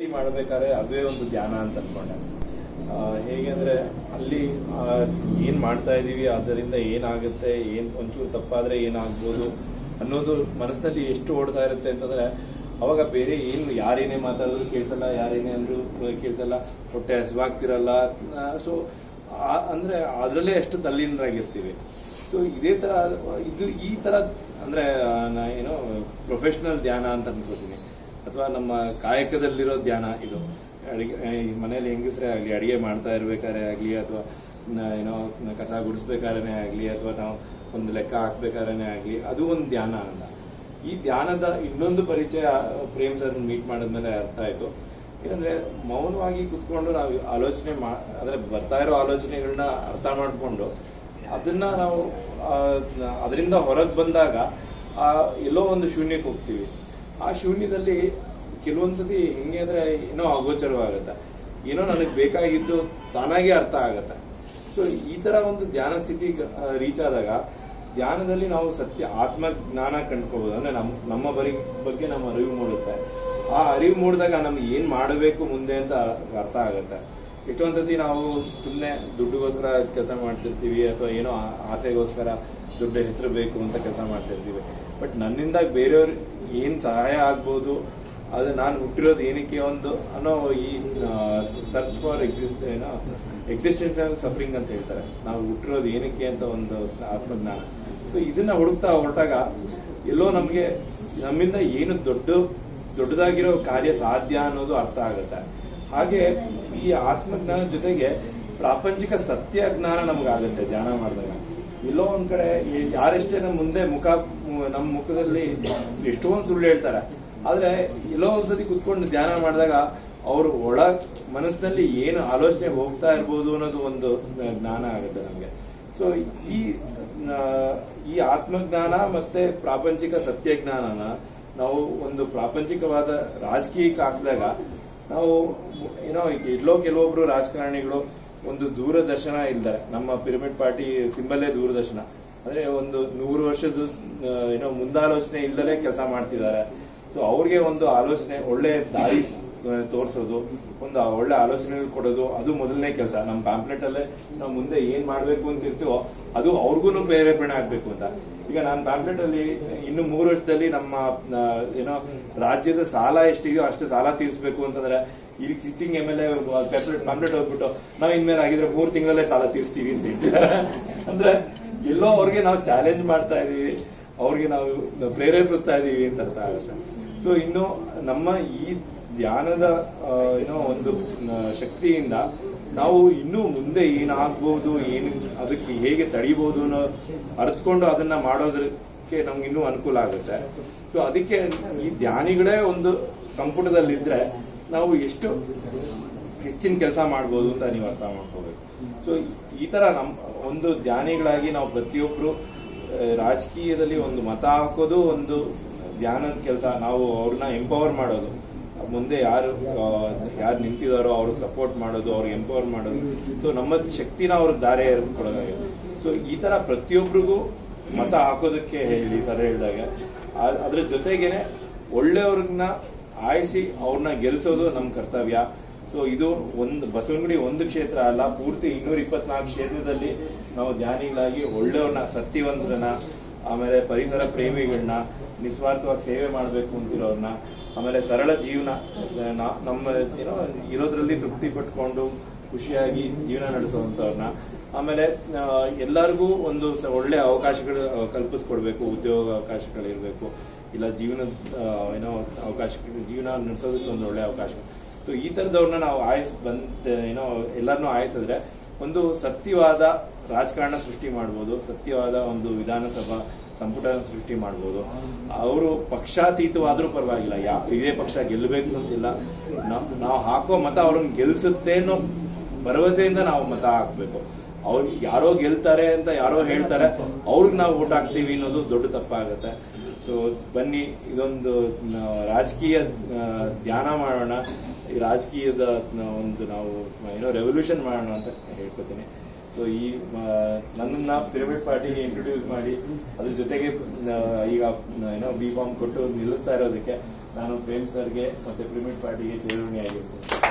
ಮಾಡ್ಬೇಕಾದ್ರೆ ಅದುವೇ ಒಂದು ಧ್ಯಾನ ಅಂತ ಅನ್ಕೊಂಡೆ ಆ, ಹೇಗೆ ಅಂದ್ರೆ ಅಲ್ಲಿ ಆ, ಏನ್ ಮಾಡ್ತಾ ಇದೀವಿ ಅದರಿಂದ ಏನಾಗುತ್ತೆ ಏನ್ ಒಂಚೂರು ತಪ್ಪಾದ್ರೆ ಏನಾಗ್ಬೋದು ಅನ್ನೋದು ಮನಸ್ಸಿನಲ್ಲಿ ಎಷ್ಟು ಓಡ್ತಾ ಇರುತ್ತೆ ಅಂತಂದ್ರೆ ಅವಾಗ ಬೇರೆ ಏನು ಯಾರೇನೇ ಮಾತಾಡಿದ್ರು ಕೇಳ್ಸಲ್ಲ ಯಾರೇನೇ ಅಂದ್ರು ಕೇಳ್ಸಲ್ಲ ಹೊಟ್ಟೆ ಹಸಿವಾಗ್ತಿರಲ್ಲ ಸೊ ಅಂದ್ರೆ ಅದರಲ್ಲೇ ಎಷ್ಟು ತಲ್ಲೀನರಾಗಿರ್ತೀವಿ ಸೊ ಇದೇ ತರ ಇದು ಈ ತರ ಅಂದ್ರೆ ಆ, ನಾ ಏನೋ ಪ್ರೊಫೆಷನಲ್ ಧ್ಯಾನ ಅಂತ ಅನ್ಕೋತೀನಿ ಅಥವಾ ನಮ್ಮ ಕಾಯಕದಲ್ಲಿರೋ ಧ್ಯಾನ ಇದು ಅಡಿಗೆ ಈ ಮನೇಲಿ ಹೆಂಗಸ್ರೇ ಆಗ್ಲಿ ಅಡಿಗೆ ಮಾಡ್ತಾ ಇರ್ಬೇಕಾದ್ರೆ ಆಗ್ಲಿ ಅಥವಾ ನ- ಏನೋ ನ- ಕಸ ಗುಡಿಸ್ಬೇಕಾದ್ರೆ ಆಗ್ಲಿ ಅಥವಾ ನಾವು ಒಂದು ಲೆಕ್ಕ ಹಾಕ್ಬೇಕಾದ್ರೆ ಆಗ್ಲಿ ಅದು ಒಂದು ಧ್ಯಾನ ಅಲ್ಲ ಈ ಧ್ಯಾನದ ಇನ್ನೊಂದು ಪರಿಚಯ ಪ್ರೇಮ್ ಸರ್ ಮೀಟ್ ಮಾಡಿದ್ಮೇಲೆ ಅರ್ಥ ಆಯ್ತು ಏನಂದ್ರೆ ಮೌನವಾಗಿ ಕುತ್ಕೊಂಡು ನಾವು ಆಲೋಚನೆ ಮಾ ಅಂದ್ರೆ ಬರ್ತಾ ಇರೋ ಆಲೋಚನೆಗಳನ್ನ ಅರ್ಥ ಮಾಡ್ಕೊಂಡು ಅದನ್ನ ನಾವು ಆ, ಅದರಿಂದ ಹೊರಗೆ ಬಂದಾಗ ಆ ಎಲ್ಲೋ ಒಂದು ಶೂನ್ಯಕ್ಕೆ ಹೋಗ್ತೀವಿ ಆ ಶೂನ್ಯದಲ್ಲಿ ಕೆಲವೊಂದ್ಸತಿ ಹೆಂಗೆ ಅಂದ್ರೆ ಏನೋ ಅಗೋಚರವಾಗತ್ತೆ ಏನೋ ನನಗೆ ಬೇಕಾಗಿದ್ದು ತಾನಾಗೆ ಅರ್ಥ ಆಗತ್ತೆ ಸೊ ಈ ತರ ಒಂದು ಧ್ಯಾನ ಸ್ಥಿತಿ ರೀಚ್ ಆದಾಗ ಧ್ಯಾನದಲ್ಲಿ ನಾವು ಸತ್ಯ ಆತ್ಮ ಜ್ಞಾನ ಕಂಡ್ಕೋಬಹುದು ಅಂದ್ರೆ ನಮ್ ನಮ್ಮ ಬರಿ ಬಗ್ಗೆ ನಮ್ಮ ಅರಿವು ಮೂಡುತ್ತೆ ಆ ಅರಿವು ಮೂಡಿದಾಗ ನಮ್ಗೆ ಏನ್ ಮಾಡಬೇಕು ಮುಂದೆ ಅಂತ ಅರ್ಥ ಆಗತ್ತೆ ಎಷ್ಟೊಂದ್ ಸತಿ ನಾವು ಸುಮ್ಮನೆ ದುಡ್ಡುಗೋಸ್ಕರ ಕೆಲಸ ಮಾಡ್ತಿರ್ತೀವಿ ಅಥವಾ ಏನೋ ಆ- ಆಸೆಗೋಸ್ಕರ ದುಡ್ಡು ಹೆಸರು ಬೇಕು ಅಂತ ಕೆಲಸ ಮಾಡ್ತಿರ್ತೀವಿ ಬಟ್ ನನ್ನಿಂದ ಬೇರೆಯವ್ರ ಏನ್ ಸಹಾಯ ಆಗ್ಬೋದು ಅದು ನಾನು ಹುಟ್ಟಿರೋದು ಏನಕ್ಕೆ ಒಂದು ಅನ್ನೋ ಈ ಸರ್ಚ್ ಫಾರ್ ಎಕ್ಸಿಸ್ಟ್ ಏನೋ ಎಕ್ಸಿಸ್ಟೆನ್ಷಿಯಲ್ ಸಫರಿಂಗ್ ಅಂತ ಹೇಳ್ತಾರೆ ನಾವು ಹುಟ್ಟಿರೋದು ಏನಕ್ಕೆ ಅಂತ ಒಂದು ಆತ್ಮಜ್ಞಾನ ಸೊ ಇದನ್ನ ಹುಡುಕ್ತಾ ಹೊರಟಾಗ ಎಲ್ಲೋ ನಮ್ಗೆ ನಮ್ಮಿಂದ ಏನು ದೊಡ್ಡ ದೊಡ್ಡದಾಗಿರೋ ಕಾರ್ಯ ಸಾಧ್ಯ ಅನ್ನೋದು ಅರ್ಥ ಆಗುತ್ತೆ ಹಾಗೆ ಈ ಆತ್ಮಜ್ಞಾನ ಜೊತೆಗೆ ಪ್ರಾಪಂಚಿಕ ಸತ್ಯ ಜ್ಞಾನ ನಮ್ಗಾಗುತ್ತೆ ಧ್ಯಾನ ಮಾಡಿದಾಗ ಎಲ್ಲೋ ಒಂದ್ ಕಡೆ ಈ ಯಾರೆಷ್ಟೇ ನಮ್ಮ ಮುಂದೆ ಮುಖ ನಮ್ಮ ಮುಖದಲ್ಲಿ ಎಷ್ಟೊಂದು ಸುಳ್ಳು ಹೇಳ್ತಾರೆ ಆದ್ರೆ ಎಲ್ಲೋ ಒಂದ್ಸತಿ ಕುತ್ಕೊಂಡು ಧ್ಯಾನ ಮಾಡಿದಾಗ ಅವ್ರ ಒಳ ಮನಸ್ಸಿನಲ್ಲಿ ಏನು ಆಲೋಚನೆ ಹೋಗ್ತಾ ಇರ್ಬೋದು ಅನ್ನೋದು ಒಂದು ಜ್ಞಾನ ಆಗುತ್ತೆ ನಮ್ಗೆ ಸೊ ಈ ಆ, ಈ ಆತ್ಮಜ್ಞಾನ ಮತ್ತೆ ಪ್ರಾಪಂಚಿಕ ಸತ್ಯ ಜ್ಞಾನನ ನಾವು ಒಂದು ಪ್ರಾಪಂಚಿಕವಾದ ರಾಜಕೀಯಕ್ಕೆ ಹಾಕಿದಾಗ ನಾವು ಏನೋ ಎಲ್ಲೋ ಕೆಲವೊಬ್ರು ರಾಜಕಾರಣಿಗಳು ಒಂದು ದೂರದರ್ಶನ ಇಲ್ದಾರೆ ನಮ್ಮ ಪಿರಮಿಡ್ ಪಾರ್ಟಿ ಸಿಂಬಲ್ಲೇ ದೂರದರ್ಶನ ಅಂದ್ರೆ ಒಂದು ನೂರು ವರ್ಷದ ಆ, ಏನೋ ಮುಂದಾಲೋಚನೆ ಇಲ್ದಲೇ ಕೆಲಸ ಮಾಡ್ತಿದ್ದಾರೆ ಸೊ ಅವ್ರಿಗೆ ಒಂದು ಆಲೋಚನೆ ಒಳ್ಳೆ ದಾರಿ ಆ, ತೋರ್ಸೋದು ಒಂದು ಒಳ್ಳೆ ಆಲೋಚನೆಗಳು ಕೊಡೋದು ಅದು ಮೊದಲನೇ ಕೆಲಸ ನಮ್ಮ ಪ್ಯಾಂಪ್ಲೆಟ್ ಅಲ್ಲೇ ನಾವು ಮುಂದೆ ಏನ್ ಮಾಡ್ಬೇಕು ಅಂತ ಇರ್ತೀವೋ ಅದು ಅವ್ರಿಗೂ ಪ್ರೇರೇಪಣೆ ಆಗ್ಬೇಕು ಅಂತ ಈಗ ನಾನು ಪ್ಯಾಂಪ್ಲೆಟ್ ಅಲ್ಲಿ ಇನ್ನು ಮೂರು ವರ್ಷದಲ್ಲಿ ನಮ್ಮ ಆ, ಏನೋ ರಾಜ್ಯದ ಸಾಲ ಎಷ್ಟಿದೆಯೋ ಅಷ್ಟು ಸಾಲ ತೀರಿಸಬೇಕು ಅಂತಂದ್ರೆ ಇಲ್ಲಿ sitting M L A pamphlet pamphlet ಹೋಗ್ಬಿಟ್ಟು ನಾವು ಇನ್ಮೇಲೆ ಆಗಿದ್ರೆ ಮೂರು ತಿಂಗಳಲ್ಲೇ ಸಾಲ ತೀರಿಸ್ತೀವಿ ಅಂತ ಹೇಳ್ತಿದ್ದಾರೆ ಅಂದ್ರೆ ಎಲ್ಲೋ ಅವ್ರಿಗೆ ನಾವು ಚಾಲೆಂಜ್ ಮಾಡ್ತಾ ಇದೀವಿ ಅವ್ರಿಗೆ ನಾವು ಪ್ರೇರೇಪಿಸ್ತಾ ಇದೀವಿ ಅಂತ ಅರ್ಥ ಆಗುತ್ತೆ ಸೊ ಇನ್ನು ನಮ್ಮ ಈ ಧ್ಯಾನದ ಆ, ಏನೋ ಒಂದು ಆ, ಶಕ್ತಿಯಿಂದ ನಾವು ಇನ್ನೂ ಮುಂದೆ ಏನಾಗ್ಬೋದು ಏನು ಅದಕ್ಕೆ ಹೇಗೆ ತಡಿಬಹುದು ಅನ್ನೋ ಅರ್ತ್ಕೊಂಡು ಅದನ್ನ ಮಾಡೋದಕ್ಕೆ ನಮ್ಗೆ ಇನ್ನೂ ಅನುಕೂಲ ಆಗುತ್ತೆ ಸೊ ಅದಕ್ಕೆ ಈ ಧ್ಯಾನಿಗಳೇ ಒಂದು ಸಂಪುಟದಲ್ಲಿದ್ರೆ ನಾವು ಎಷ್ಟು ಹೆಚ್ಚಿನ ಕೆಲಸ ಮಾಡ್ಬೋದು ಅಂತ ನೀವು ಅರ್ಥ ಮಾಡ್ಕೋಬೇಕು ಸೊ ಈ ತರ ನಮ್ ಒಂದು ಧ್ಯಾನಿಗಳಾಗಿ ನಾವು ಪ್ರತಿಯೊಬ್ರು ಆ, ರಾಜಕೀಯದಲ್ಲಿ ಒಂದು ಮತ ಹಾಕೋದು ಒಂದು ಧ್ಯಾನದ ಕೆಲಸ ನಾವು ಅವ್ರನ್ನ ಎಂಪವರ್ ಮಾಡೋದು ಮುಂದೆ ಯಾರು ಯಾರು ನಿಂತಿದಾರೋ ಅವ್ರಿಗೆ ಸಪೋರ್ಟ್ ಮಾಡೋದು ಅವ್ರಿಗೆ ಎಂಪವರ್ ಮಾಡೋದು ಸೊ ನಮ್ಮ ಶಕ್ತಿನ ಅವ್ರಿಗೆ ದಾರಿ ಕೊಡೋದಾಗಿದೆ ಸೊ ಈ ತರ ಪ್ರತಿಯೊಬ್ಬರಿಗೂ ಮತ ಹಾಕೋದಕ್ಕೆ ಹೇಳಿ ಸರ್ ಹೇಳಿದಾಗ ಆ- ಅದ್ರ ಜೊತೆಗೇನೆ ಒಳ್ಳೆಯವ್ರನ್ನ ಆಯಿಸಿ ಅವ್ರನ್ನ ಗೆಲ್ಸೋದು ನಮ್ಮ ಕರ್ತವ್ಯ ಸೊ ಇದು ಒಂದು ಬಸವನಗುಡಿ ಒಂದು ಕ್ಷೇತ್ರ ಅಲ್ಲ ಪೂರ್ತಿ ಇನ್ನೂರ ಇಪ್ಪತ್ನಾಲ್ಕು ಕ್ಷೇತ್ರದಲ್ಲಿ ನಾವು ಧ್ಯಾನಿಗಳಾಗಿ ಒಳ್ಳೆಯವ್ರನ್ನ ಸತ್ಯವಂತರನ್ನ ಆಮೇಲೆ ಪರಿಸರ ಪ್ರೇಮಿಗಳನ್ನ ನಿಸ್ವಾರ್ಥವಾಗಿ ಸೇವೆ ಮಾಡಬೇಕು ಅಂತಿರೋರ್ನ ಆಮೇಲೆ ಸರಳ ಜೀವನ ನಾ- ನಮ್ಮ ಏನೋ ಇರೋದ್ರಲ್ಲಿ ತೃಪ್ತಿ ಪಟ್ಕೊಂಡು ಖುಷಿಯಾಗಿ ಜೀವನ ನಡೆಸುವಂತವ್ರನ್ನ ಆಮೇಲೆ ಆ, ಎಲ್ಲರಿಗೂ ಒಂದು ಸ- ಒಳ್ಳೆ ಅವಕಾಶಗಳು ಆ, ಕಲ್ಪಿಸ್ಕೊಡ್ಬೇಕು ಉದ್ಯೋಗ ಅವಕಾಶಗಳಿರ್ಬೇಕು ಇಲ್ಲ ಜೀವನ ಏನೋ ಅವಕಾಶ ಜೀವನ ನಡೆಸೋದಕ್ಕೆ ಒಂದು ಒಳ್ಳೆ ಅವಕಾಶ ಸೊ ಈ ತರದವ್ರನ್ನ ನಾವು ಆಯಸ್ ಬಂತ ಏನೋ ಎಲ್ಲರನ್ನೂ ಆಯಿಸಿದ್ರೆ ಒಂದು ಸತ್ಯವಾದ ರಾಜಕಾರಣ ಸೃಷ್ಟಿ ಮಾಡ್ಬೋದು ಸತ್ಯವಾದ ಒಂದು ವಿಧಾನಸಭಾ ಸಂಪುಟ ಸೃಷ್ಟಿ ಮಾಡ್ಬೋದು ಅವರು ಪಕ್ಷಾತೀತವಾದ್ರೂ ಪರವಾಗಿಲ್ಲ ಯಾ ಇದೇ ಪಕ್ಷ ಗೆಲ್ಲಬೇಕು ಅಂತಿಲ್ಲ ನಾವ್- ನಾವು ಹಾಕೋ ಮತ ಅವ್ರನ್ನ ಗೆಲ್ಸುತ್ತೆ ಅನ್ನೋ ಭರವಸೆಯಿಂದ ನಾವು ಮತ ಹಾಕ್ಬೇಕು ಅವ್ರು ಯಾರೋ ಗೆಲ್ತಾರೆ ಅಂತ ಯಾರೋ ಹೇಳ್ತಾರೆ ಅವ್ರಿಗೆ ನಾವು ಓಟ್ ಹಾಕ್ತೀವಿ ಅನ್ನೋದು ದೊಡ್ಡ ತಪ್ಪಾಗುತ್ತೆ ಸೊ ಬನ್ನಿ ಇದೊಂದು ನ- ರಾಜಕೀಯ ಆ, ಧ್ಯಾನ ಮಾಡೋಣ ಈ ರಾಜಕೀಯದ ನ- ಒಂದು ನಾವು ಏನೋ ರೆವಲ್ಯೂಷನ್ ಮಾಡೋಣ ಅಂತ ಹೇಳ್ಕೊತೀನಿ ಸೊ ಈ ಆ, ನನ್ನನ್ನ ಪಿರಮಿಡ್ ಪಾರ್ಟಿಗೆ ಇಂಟ್ರೊಡ್ಯೂಸ್ ಮಾಡಿ ಅದ್ರ ಜೊತೆಗೆ ಆ, ಈಗ ಏನೋ ಬಿ ಫಾರ್ಮ್ ಕೊಟ್ಟು ನಿಲ್ಲಿಸ್ತಾ ಇರೋದಕ್ಕೆ ನಾನು ಪ್ರೇಮ್ ಸರ್ಗೆ ಮತ್ತೆ ಪ್ರಿಮಿಟ್ ಪಾರ್ಟಿಗೆ ಚಿರಋಣಿಯಾಗಿರ್ತೀನಿ